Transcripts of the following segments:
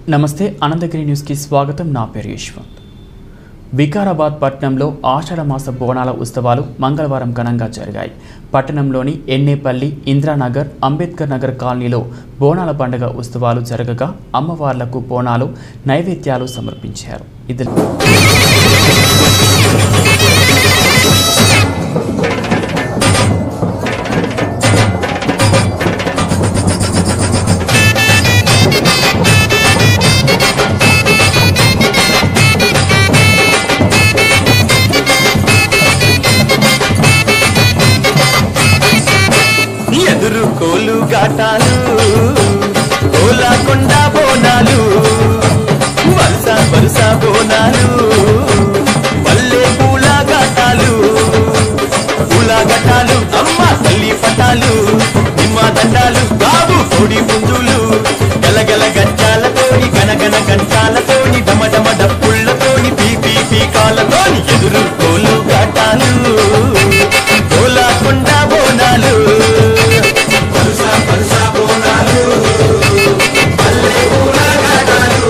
నమస్తే అనంతగిరి న్యూస్కి స్వాగతం నా పేరు యశ్వంత్ వికారాబాద్ పట్టణంలో ఆషాఢ మాస బోనాల ఉత్సవాలు మంగళవారం ఘనంగా జరిగాయి పట్టణంలోని ఎన్నేపల్లి ఇందిరానగర్ అంబేద్కర్ నగర్ కాలనీలో బోనాల పండుగ ఉత్సవాలు జరగగా అమ్మవార్లకు బోనాలు నైవేద్యాలు సమర్పించారు ఇది ఎదురు కోలు గాటాలు కోలాకొండ బోనాలు వరుస వరుస బోనాలు పల్లె పూల గాటాలు పూల గటాలు అమ్మ తల్లి పటాలు నిమ్మ దండాలు బాబు కోడి పుంజులు గలగల గంటాలతోని గనగన గంటాలతోని డమ డమ డప్పుళ్ళతోని పీ పీ పీకాలతోని ఎదురు కోలు గాటాలు కోలాకొండ బోనాలు పరుస పరుస బోనాలు పల్లె పూల గాటాలు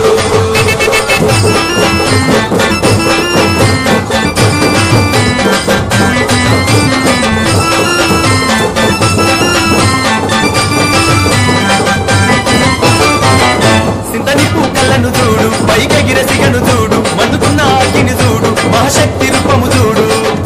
సింతని పూకలను చూడు పైకెగిర సిగను చూడు మందుకున్న ఆకిని చూడు మహాశక్తి రూపము చూడు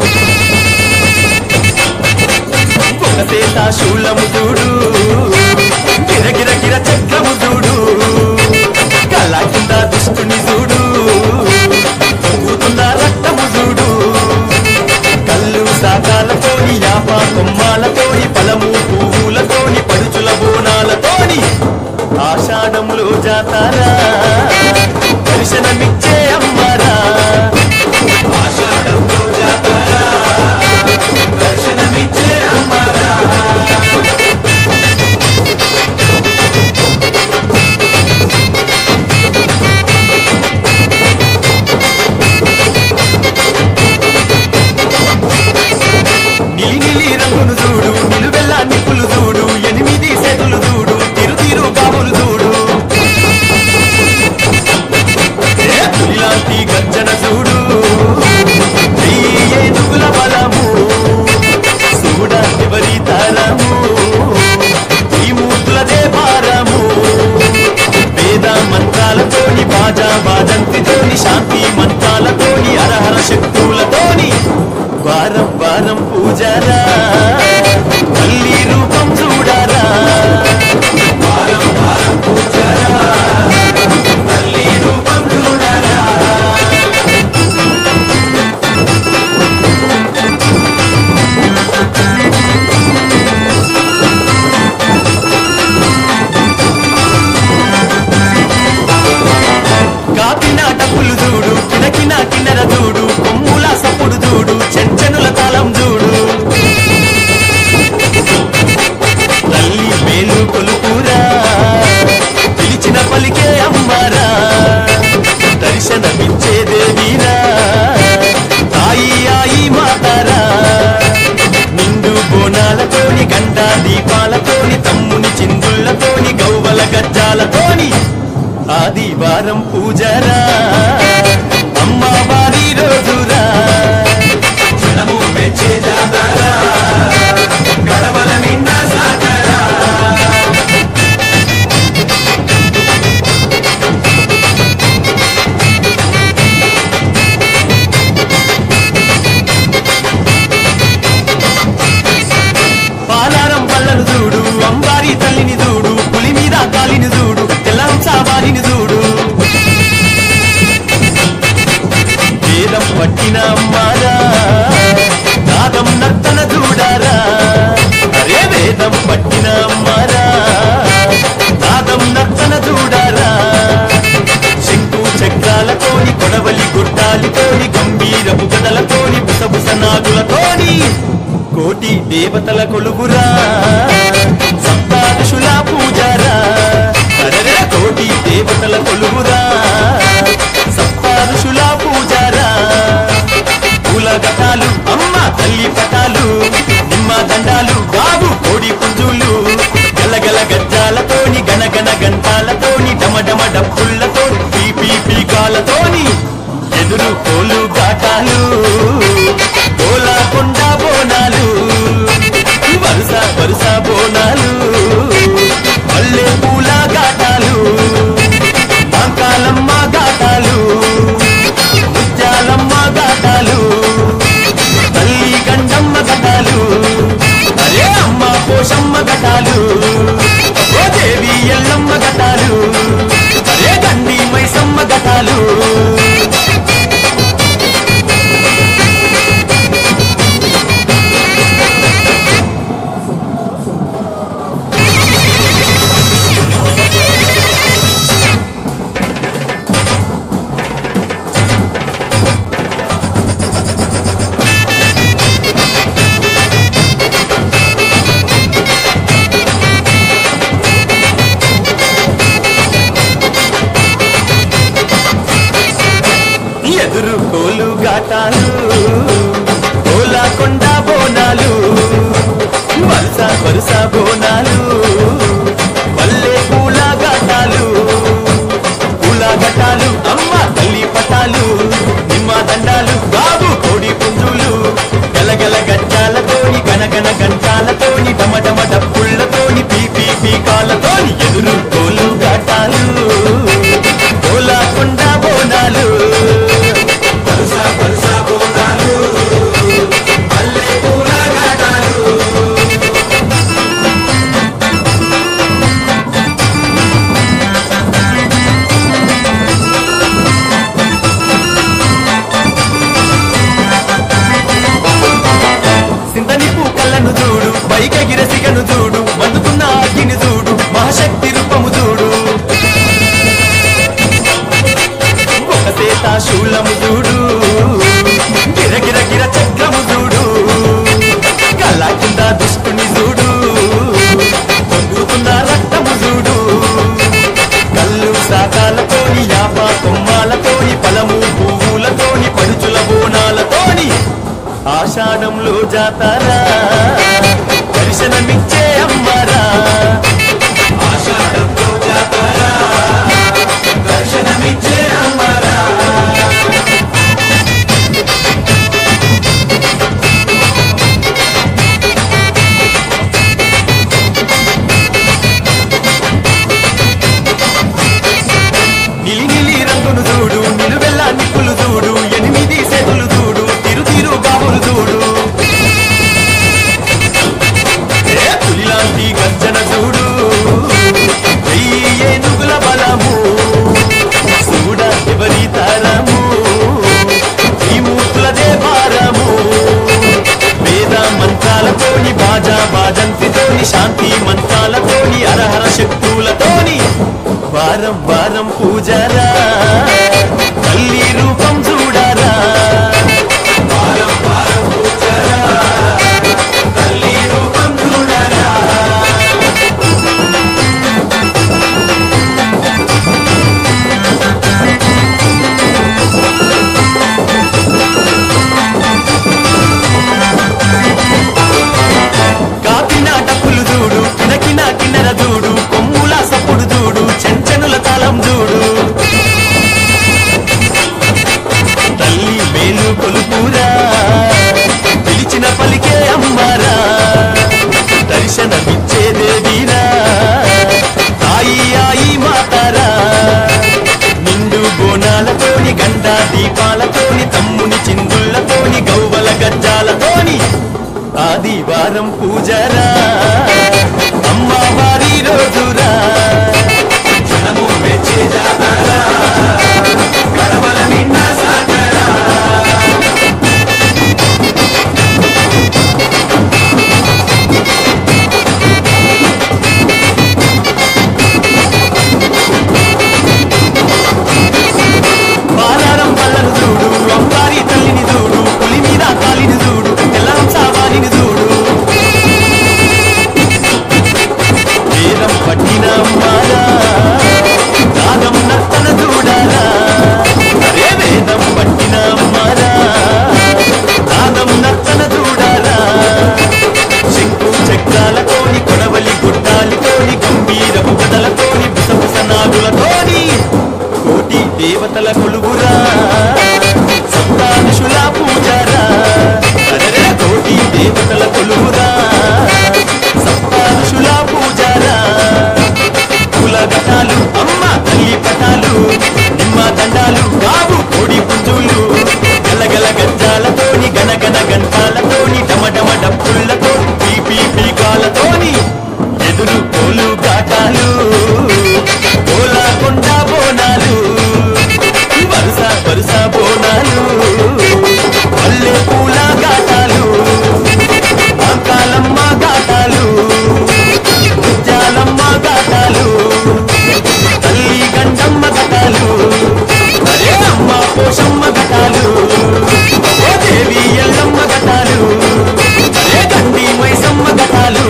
ఒక శూలము చూడు గిరగిర గిర చక్రము చూడు కళ కింద దుష్టుని చూడు పొంగుతున్న రక్తము చూడు కళ్ళు సాకాలతోని యాప కొమ్మాలతోని పలము పువ్వులతోని పడుచుల బోనాలతోని ఆషాఢంలో జాతారా దర్శనమిచ్చే అమ్మారా ఆషాఢంలో జాతారా దర్శనమిచ్చే అమ్మారా నిలి నిలి రంగును చూడు నిలువెల్ల నిప్పులు చూడు ఎనిమిది సేతులు చూడు తిరు తిరు బాబులు చూడు ఏ పులిలాంటి గర్జన చూడు వెయ్యి ఏనుగుల బలము చూడ ఎవరి తరము ఈ మూర్తులదే భారము వేద మంత్రాలతోని బాజా బాజంతితోని శాంతి మంత్రాలతోని అరహర శక్తులతోని వారం వారం పూజారా తల్లి రూపం చూడారా వారం వారం పూజారా తల్లి రూపం చూడారా కాపిన డప్పులు చూడు కినకిన కిన్నెర చూడు కొమ్ముల సప్పుడు చూడు చెంచనుల తాళం చూడు తల్లి మేలు కొలుపురా పిలిచిన పలికే అమ్మారా దర్శనమిచ్చే దేవీరా తాయి ఆయి మాతారా నిండు బోనాలతోని గంట దీపాలతోని తమ్ముని చిందుళ్ళతోని గౌవల గజ్జాలతోని ఆదివారం పూజరా అమ్మవారి రోజురా జనము మెచ్చే జాతరా గడవల నిన్న సాగరా పాలారం పళ్ళను చూడు అంబారి తల్లిని చూడు పులి మీద కాలిని చూడు తెల్లంసాబాలిని చూడు వేదం పట్టిన అమ్మారా నాదం నర్తన చూడారా అరే వేదం పట్టిన అమ్మారా నాదం నర్తన చూడారా శంకు చక్రాలతోని కొడవలి గుట్టాలితోని గంభీరపు గదలతోని బుసబుస నాగులతోని కోటి దేవతల కొలుగురా సప్తాదశుల పూజారా అరరే కోటి దేవతల కొలుగురా సప్తాదశుల పూజారా పూల గటాలు అమ్మ తల్లి పటాలు నిమ్మ దండాలు బాబు కోడి పుంజులు గలగల గజ్జాలతోని గనగన గంటాలతోని డమ డమ డప్పుళ్ళతోని గజ్జలతోని ఎదురు కోలు గాటాలు కోలాకొండ బోనాలు వరుస వరుస బోనాలు మల్లె పూల గాటాలు మాంకాలమ్మ గాటాలు ముత్యాలమ్మ గాటాలు తల్లి గండమ్మ గటాలు అరే అమ్మ పోషమ్మ గటాలు ఓ దేవి ఎల్లమ్మ గటాలు అరే గండి మైసమ్మ గటాలు ఎదురు కోలు గాటాలు కోలాకొండ బోనాలు వరుస వరుస బోనాలు వల్లే పూల గాటాలు పూల గటాలు అమ్మ తల్లి పటాలు నిమ్మ దండాలు బాబు కోడి పుంజులు గలగల గజ్జాలతోని గనగన గంటాలతోని డమడమ డప్పుళ్ళతోని పీపీ పీకాలతోని ఎదురు కోలు గాటాలు కోలాకొండ బోనాలు వరుస వరుస బోనాలు మల్లె పూల గాటాలు సింతని పూకళ్ళను చూడు బైక గిరసిగను చూడు మందుకున్న అగ్గిని చూడు మహాశక్తి రూపము చూడు ఒక సేత శూలము చూడు గిర గిర గిర చక్రము చూడు కళ్ళ దుష్టుని చూడు పొంగుతున్న రక్తము చూడు కళ్ళు శాఖాలతోని యాప కొమ్మాలతోని ఫలము పువ్వులతోని పడుచుల బోనాలతోని ఆషాఢంలో జాతారా దర్శనమిచ్చే అమ్మరా ఆషాఢంలో జాతారా దర్శనమిచ్చే అమ్మరా నిలి నిలి రంగును చూడు నిలువెల్ల నిప్పులు చూడు ఎనిమిది సెతులు చూడు తిరు తిరు బాబులు చూడు ఏ పులిలాంటి గర్జన చూడు వెయ్యి ఏనుగుల బలము చూడ ఎవరి తరము ఈ మూర్తుల దేవారము వేద మంత్రాలతోని బాజా బాజంతితోని శాంతి మంత్రాలతోని అరహర శక్తులతోని వారం వారం పూజరా తల్లి రూపం చూడరా వారం వారం పూజరా తల్లి రూపం చూడరా కాపిన డప్పులు చూడు కినకిన కిన్నెర చూడు కొమ్ముల సప్పుడు చూడు చెంచనుల తాళం చూడు తల్లి మేలు కొలుపురా పిలిచిన పలికే అమ్మారా దర్శనమిచ్చే దేవీరా తాయి ఆయి మాతారా నిండు బోనాలతోని గంట దీపాలతోని తమ్ముని చిందుళ్ళతోని గౌవల గజ్జాలతోని ఆదివారం పూజరా అమ్మవారి రోజురా జనము మెచ్చే జాతరా గడపల నిండా సాగరా బాలారం పళ్ళను చూడు అంబారి తల్లిని చూడు పులి మీద కాలిని చూడు తెల్లం సావాలిని చూడు దండాలు కావు కోడి పుంజులు గలగల గజ్జాలతోని గనగన గంటాలతోని డమడమ డప్పులతో పీపీ పీకాలతోని ఎదురు కోలు కాటాలు కోలాకొండ బోనాలు వరుస వరుస బోనాలు పల్లె పూల గాటాలు అంకాలమ్మ గాటాలు ముత్యాలమ్మ గాటాలు తల్లి గండమ్మ గటాలు అరే అమ్మ పోషమ్మ గటాలు ఓ దేవి ఎల్లమ్మ గటాలు అరే గండి మైసమ్మ గటాలు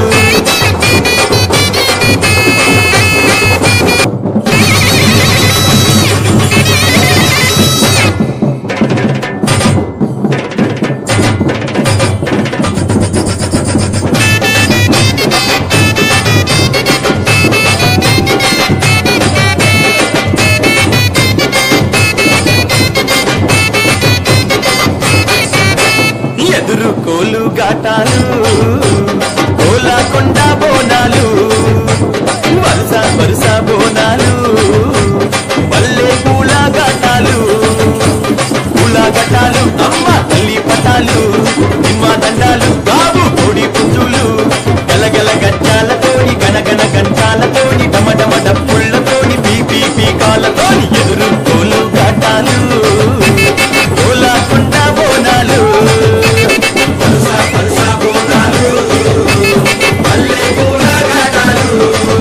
ఎదురు కోలు గాటాలు కోలాకొండ బోనాలు వరుస వరుస బోనాలు పల్లె పూల గాటాలు పూల గట్టాలు అమ్మ తల్లి పటాలు నిమ్మ దండాలు బాబు కోడి పుంజులు గలగల గజ్జాలతోని గనగన గంటాలతోని డమడమ డప్పుళ్ళతోని పీపీ పీకాలతోని ఎదురు కోలు గాటాలు కోలాకొండ బోనాలు వరుస వరుస బోనాలు పల్లె పూల గాటాలు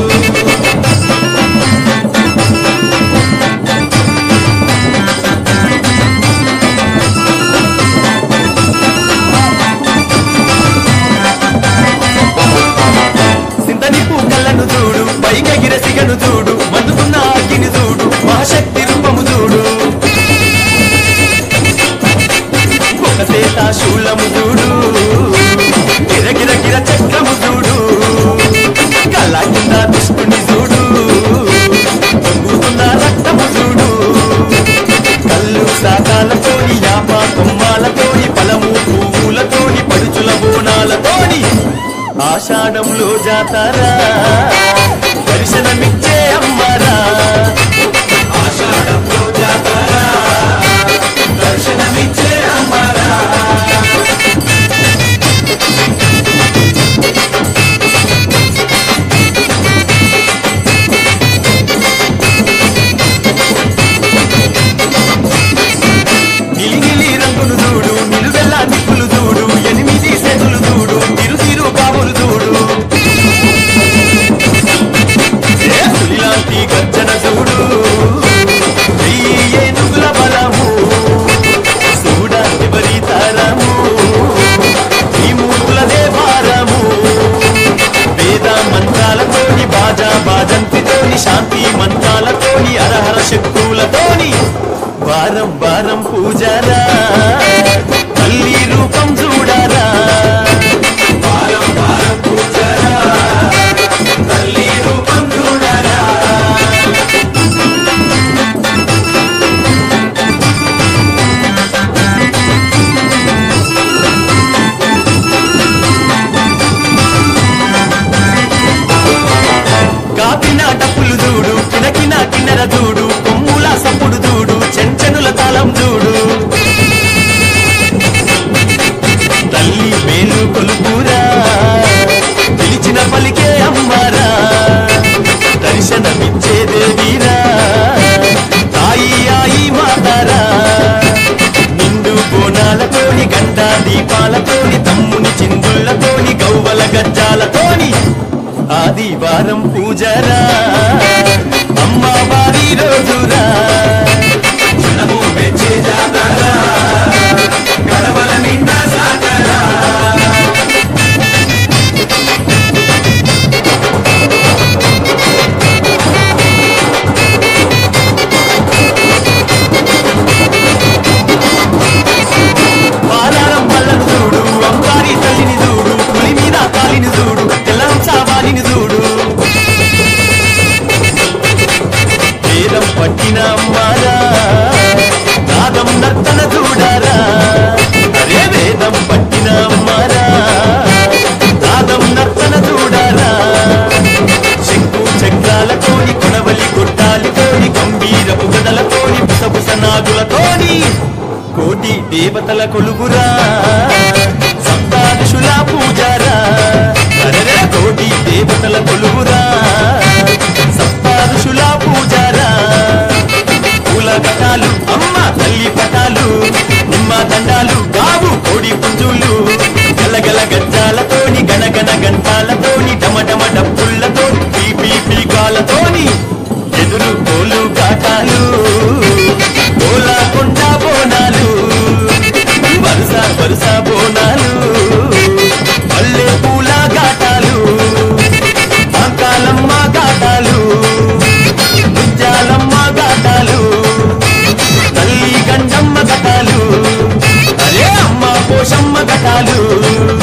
సింతని పూకలను చూడు పైకెగిర సిగను చూడు మందుకున్న అగ్గిని చూడు మహాశక్తి రూపము చూడు ఒక సేత శూలము చూడు గిరగిర గిర చక్రము చూడు కళ్ళ కింద దుష్టుని చూడు పొంగుతున్న రక్తము చూడు కళ్ళు సాకాలతోని యాప కొమ్మాలతోని ఫలము పువ్వులతోని పడుచుల బోనాలతోని ఆషాఢంలో జాతారా దర్శనమిచ్చే అమ్మరా ఆషాఢంలో జాతారా దర్శనమిచ్చే అమ్మరా నిలిగిలి రంగులు చూడు నిలువెల్ల నిప్పులు చూడు ఎనిమిది సెతులు చూడు తిరు తిరు కాబులు చూడు ఏ పులిలాంటి గర్జన చూడు వెయ్యి ఏనుగుల బలము చూడ విపరీతరము ఈ మూర్తులదే భారము వేద మంత్రాలతోని బాజా బాజంతితోని శాంతి మంత్రాలతోని అరహర శక్తులతోని వారం వారం పూజరా తల్లి రూపం చూడరా వారం వారం పూజరా తల్లి రూపం చూడరా కాపిన డప్పులు చూడు కినకిన కిన్నెర చూడు కొమ్ముల సప్పుడు చూడు చెంచనుల తాళం చూడు తల్లి మేలు కొలుపురా పిలిచిన పలికే అమ్మరా దర్శనమిచ్చే దేవీరా తాయి ఆయి మాతారా నిండు బోనాలతోని గంట దీపాలతోని తమ్ముని చిందుళ్ళతోని గౌవల గజ్జాలతోని ఆదివారం పూజరా అమ్మవారి రోజురా జనము మెచ్చే జాతరా గడవల నిండా సాగరా పాలారం పళ్ళను చూడు అంబారి తల్లిని చూడు పులి మీద కాలిని చూడు తెల్లం సావాలిని చూడు వేదం పట్టిన దేవతల కొలుగురా సప్తాదశుల పూజారా అరెరే కోటి దేవతల కొలుగురా సప్తాదశుల పూజారా పూల కటాలు అమ్మ తల్లి పటాలు నిమ్మ దండాలు గావు కోడి పుంజులు గలగల గజ్జాలతోని గణగణ గంటాలతోని డమడమ డప్పులతో పీపీ పీకాలతోని ఎదురు కోలు కాటాలు కోలా కొండ బోనాలు వరుస వరుస బోనాలు పల్లె పూల ఘాటాలు అంకాలమ్మ ఘాటాలు ముత్యాలమ్మ ఘాటాలు తల్లి గండమ్మ ఘటాలు అరే అమ్మ పోషమ్మ ఘటాలు